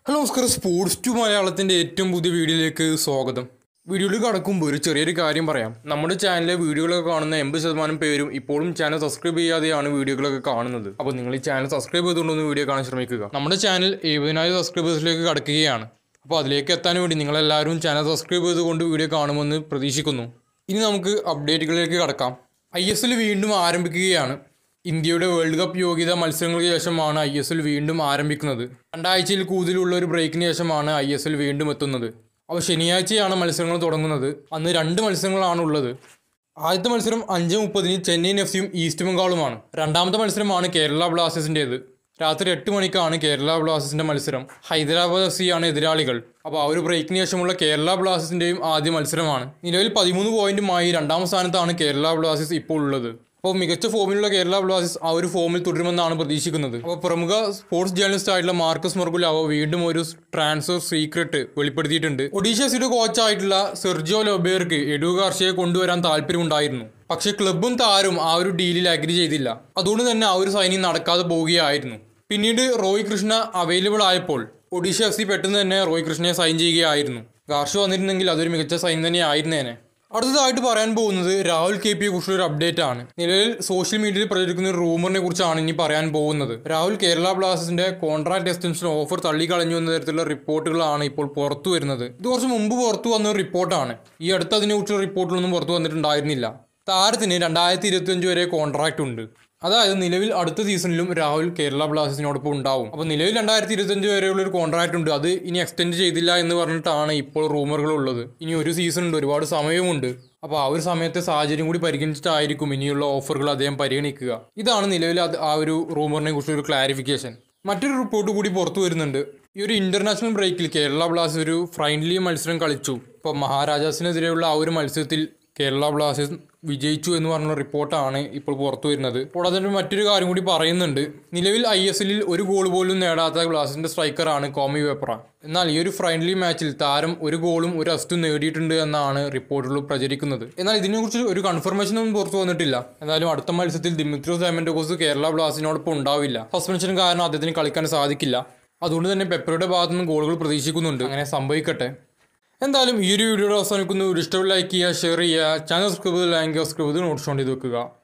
hello നമസ്കാരം sports to മലയാളത്തിൻ്റെ ഏറ്റവും പുതിയ വീഡിയോയിലേക്ക് സ്വാഗതം വീഡിയോയിൽ കടക്കുമ്പോൾ ഒരു ചെറിയൊരു കാര്യം പറയാം നമ്മുടെ ചാനലിലെ വീഡിയോകളൊക്കെ കാണുന്ന എൺപത് ശതമാനം പേരും ഇപ്പോഴും ചാനൽ സബ്സ്ക്രൈബ് ചെയ്യാതെയാണ് വീഡിയോകളൊക്കെ കാണുന്നത് അപ്പോൾ നിങ്ങൾ ഈ ചാനൽ സബ്സ്ക്രൈബ് ചെയ്തുകൊണ്ടൊന്ന് വീഡിയോ കാണാൻ ശ്രമിക്കുക നമ്മുടെ ചാനൽ എഴുപതിനായിരം സബ്സ്ക്രൈബേഴ്സിലേക്ക് കടക്കുകയാണ് അപ്പോൾ അതിലേക്ക് എത്താൻ വേണ്ടി നിങ്ങളെല്ലാവരും ചാനൽ സബ്സ്ക്രൈബ് ചെയ്തുകൊണ്ട് വീഡിയോ കാണുമെന്ന് പ്രതീക്ഷിക്കുന്നു ഇനി നമുക്ക് അപ്ഡേറ്റുകളിലേക്ക് കടക്കാം ഐ എസ് എൽ വീണ്ടും ആരംഭിക്കുകയാണ് ഇന്ത്യയുടെ വേൾഡ് കപ്പ് യോഗ്യതാ മത്സരങ്ങൾക്ക് ശേഷമാണ് ഐ എസ് എൽ വീണ്ടും ആരംഭിക്കുന്നത് രണ്ടാഴ്ചയിൽ കൂടുതലുള്ള ഒരു ബ്രേക്കിന് ശേഷമാണ് ഐ എസ് എൽ വീണ്ടും എത്തുന്നത് അപ്പോൾ ശനിയാഴ്ചയാണ് മത്സരങ്ങൾ തുടങ്ങുന്നത് അന്ന് രണ്ട് മത്സരങ്ങളാണ് ഉള്ളത് ആദ്യത്തെ മത്സരം അഞ്ച് മുപ്പതിന് ചെന്നൈയിൻ എഫ് സിയും ഈസ്റ്റ് ബംഗാളുമാണ് രണ്ടാമത്തെ മത്സരമാണ് കേരള ബ്ലാസ്റ്റേഴ്സിൻ്റേത് രാത്രി എട്ട് മണിക്കാണ് കേരള ബ്ലാസ്റ്റേഴ്സിന്റെ മത്സരം ഹൈദരാബാദ് എഫ് സിയാണ് എതിരാളികൾ അപ്പോൾ ആ ഒരു ബ്രേക്കിന് ശേഷമുള്ള കേരള ബ്ലാസ്റ്റേഴ്സിന്റെയും ആദ്യ മത്സരമാണ് നിലവിൽ പതിമൂന്ന് പോയിന്റുമായി രണ്ടാം സ്ഥാനത്താണ് കേരള ബ്ലാസ്റ്റേഴ്സ് ഇപ്പോൾ ഉള്ളത് അപ്പോൾ മികച്ച ഫോമിലുള്ള കേരള ബ്ലാസ്റ്റേഴ്സ് ആ ഒരു ഫോമിൽ തുടരുമെന്നാണ് പ്രതീക്ഷിക്കുന്നത് അപ്പോൾ പ്രമുഖ സ്പോർട്സ് ജേർണലിസ്റ്റ് ആയിട്ടുള്ള മാർക്കസ് മർഗുലാവോ വീണ്ടും ഒരു ട്രാൻസ്ഫർ സീക്രട്ട് വെളിപ്പെടുത്തിയിട്ടുണ്ട് ഒഡീഷ സിയുടെ കോച്ചായിട്ടുള്ള സെർജിയോ ലൊബേർക്ക് എഡു ഗാർഷയെ കൊണ്ടുവരാൻ താല്പര്യമുണ്ടായിരുന്നു പക്ഷേ ക്ലബും താരും ആ ഒരു ഡീലിൽ അഗ്രി ചെയ്തില്ല അതുകൊണ്ട് തന്നെ ആ ഒരു സൈനിങ് നടക്കാതെ പോവുകയായിരുന്നു പിന്നീട് റോയ് കൃഷ്ണ അവൈലബിൾ ആയപ്പോൾ ഒഡീഷ എഫ് സി പെട്ടെന്ന് തന്നെ റോയ് കൃഷ്ണയെ സൈൻ ചെയ്യുകയായിരുന്നു ഗാർഷ വന്നിരുന്നെങ്കിൽ അതൊരു മികച്ച സൈൻ തന്നെ ആയിരുന്നേനെ അടുത്തതായിട്ട് പറയാൻ പോകുന്നത് രാഹുൽ കെ പിയെ കുറിച്ചുള്ള ഒരു അപ്ഡേറ്റ് ആണ് നിലവിൽ സോഷ്യൽ മീഡിയയിൽ പ്രചരിക്കുന്ന ഒരു റൂമറിനെ കുറിച്ചാണ് ഇനി പറയാൻ പോകുന്നത് രാഹുൽ കേരള ബ്ലാസ്റ്റേഴ്സിന്റെ കോൺട്രാക്ട് എക്സ്റ്റൻഷൻ ഓഫർ തള്ളിക്കളഞ്ഞു എന്ന തരത്തിലുള്ള റിപ്പോർട്ടുകളാണ് ഇപ്പോൾ പുറത്തു വരുന്നത് ഇത് കുറച്ച് മുമ്പ് പുറത്തു വന്ന ഒരു റിപ്പോർട്ടാണ് ഈ അടുത്ത് അതിനെക്കുറിച്ചുള്ള റിപ്പോർട്ടുകളൊന്നും പുറത്തു വന്നിട്ടുണ്ടായിരുന്നില്ല താരത്തിന് രണ്ടായിരത്തി ഇരുപത്തിയഞ്ച് വരെ കോൺട്രാക്ട് ഉണ്ട് അതായത് നിലവിൽ അടുത്ത സീസണിലും രാഹുൽ കേരള ബ്ലാസ്റ്റേഴ്സിനോടൊപ്പം ഉണ്ടാവും അപ്പോൾ നിലവിൽ രണ്ടായിരത്തി ഇരുപത്തഞ്ച് വരെയുള്ള ഒരു കോൺട്രാക്ട് ഉണ്ട് അത് ഇനി എക്സ്റ്റെൻഡ് ചെയ്തില്ല എന്ന് പറഞ്ഞിട്ടാണ് ഇപ്പോൾ റൂമറുകൾ ഉള്ളത് ഇനി ഒരു സീസൺ ഉണ്ട് ഒരുപാട് സമയമുണ്ട് അപ്പോൾ ആ ഒരു സമയത്തെ സാഹചര്യം കൂടി പരിഗണിച്ചിട്ടായിരിക്കും ഇനിയുള്ള ഓഫറുകൾ അദ്ദേഹം പരിഗണിക്കുക ഇതാണ് നിലവിൽ അത് ആ ഒരു റൂമറിനെ കുറിച്ച് ഒരു ക്ലാരിഫിക്കേഷൻ മറ്റൊരു റിപ്പോർട്ട് കൂടി പുറത്തു വരുന്നുണ്ട് ഈ ഒരു ഇന്റർനാഷണൽ ബ്രേക്കിൽ കേരള ബ്ലാസ്റ്റേഴ്സ് ഒരു ഫ്രണ്ട്ലി മത്സരം കളിച്ചു ഇപ്പോൾ മഹാരാജാസിനെതിരെയുള്ള ആ ഒരു മത്സരത്തിൽ കേരള ബ്ലാസ്റ്റേഴ്സ് വിജയിച്ചു എന്ന് പറഞ്ഞ റിപ്പോർട്ടാണ് ഇപ്പോൾ പുറത്തു വരുന്നത് അപ്പോൾ അതിന് മറ്റൊരു കാര്യം കൂടി പറയുന്നുണ്ട് നിലവിൽ ഐ എസ് എല്ലിൽ ഒരു ഗോൾ പോലും നേടാത്ത ബ്ലാസ്റ്റേഴ്സിന്റെ സ്ട്രൈക്കറാണ് കോമി വെപ്ര എന്നാൽ ഈ ഒരു ഫ്രണ്ട്ലി മാച്ചിൽ താരം ഒരു ഗോളും ഒരു അസ്റ്റും നേടിയിട്ടുണ്ട് എന്നാണ് റിപ്പോർട്ടുകൾ പ്രചരിക്കുന്നത് എന്നാൽ ഇതിനെക്കുറിച്ച് ഒരു കൺഫർമേഷൻ ഒന്നും പുറത്തു വന്നിട്ടില്ല എന്നാലും അടുത്ത മത്സരത്തിൽ ദിമിത്രോസ് ഡയമൻഡോസ് കേരള ബ്ലാസ്റ്റിനോടൊപ്പം ഉണ്ടാവില്ല സസ്പെൻഷൻ കാരണം അദ്ദേഹത്തിന് കളിക്കാൻ സാധിക്കില്ല അതുകൊണ്ട് തന്നെ പെപ്പറുടെ ഭാഗത്തു നിന്ന് ഗോളുകൾ പ്രതീക്ഷിക്കുന്നുണ്ട് അങ്ങനെ സംഭവിക്കട്ടെ എന്തായാലും ഈ ഒരു വീഡിയോയുടെ അവസാനിക്കുന്നു ഒരു ഇഷ്ടം ലൈക്ക് ചെയ്യുക ഷെയർ ചെയ്യുക ചാനൽ സബ്സ്ക്രൈബ് ചെയ്ത് ലൈക്ക് സബ്സ്ക്രൈബ് ചെയ്ത് നോട്ടിഫോൺ ചെയ്ത് വെക്കുക